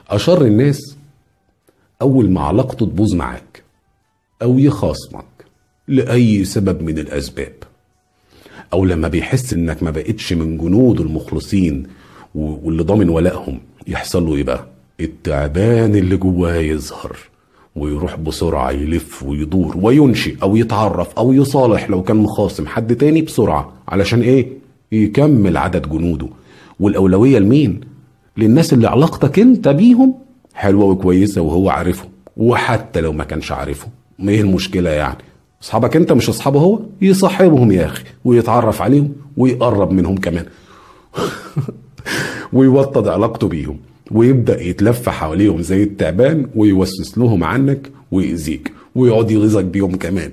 اشر الناس اول ما علاقته تبوظ معاك او يخاصمك لاي سبب من الاسباب او لما بيحس انك ما بقتش من جنوده المخلصين و- واللي ضامن ولائهم يحصل له ايه بقى التعبان اللي جواه يظهر ويروح بسرعة يلف ويدور وينشئ أو يتعرف أو يصالح لو كان مخاصم حد تاني بسرعة علشان إيه؟ يكمل عدد جنوده والأولوية لمين؟ للناس اللي علاقتك أنت بيهم حلوة وكويسة وهو عارفهم وحتى لو ما كانش عارفهم ما ايه المشكلة يعني؟ أصحابك أنت مش أصحابه هو؟ يصاحبهم يا أخي ويتعرف عليهم ويقرب منهم كمان ويوطد علاقته بيهم ويبدا يتلف حواليهم زي التعبان ويوسوس لهم عنك ويأذيك ويقعد يغيظك بيهم كمان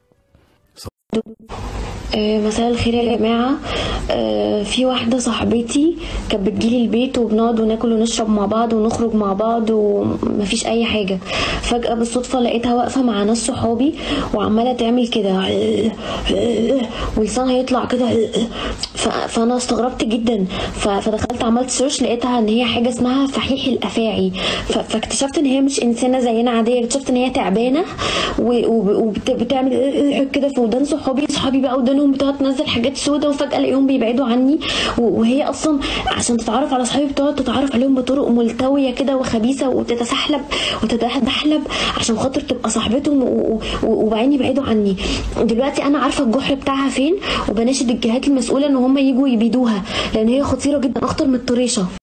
آه، مساء الخير يا جماعة آه، في واحدة صاحبتي كانت بتجيلي البيت وبنقعد وناكل ونشرب مع بعض ونخرج مع بعض ومفيش أي حاجة فجأة بالصدفة لقيتها واقفة مع ناس صحابي وعمالة تعمل كده ولسانها يطلع كده ف- فأنا استغربت جدا ف- فدخلت عملت سيرش لقيتها إن هي حاجة اسمها فحيح الأفاعي ف- فاكتشفت إن هي مش إنسانة زينا عادية اكتشفت إن هي تعبانة وبتعمل كده في ودان صحابي صحابي بقى ودانهم بتقعد تنزل حاجات سودة وفجأة الاقيهم بيبعدوا عني و- وهي اصلا عشان تتعرف على صحابي بتقعد تتعرف عليهم بطرق ملتوية كده وخبيثة وتتسحلب وتتدحلب عشان خاطر تبقى صاحبتهم و- و- وبعدين يبعدوا عني دلوقتي انا عارفة الجحر بتاعها فين وبناشد الجهات المسؤولة ان هم يجوا يبيدوها لان هي خطيرة جدا اخطر من الطريشة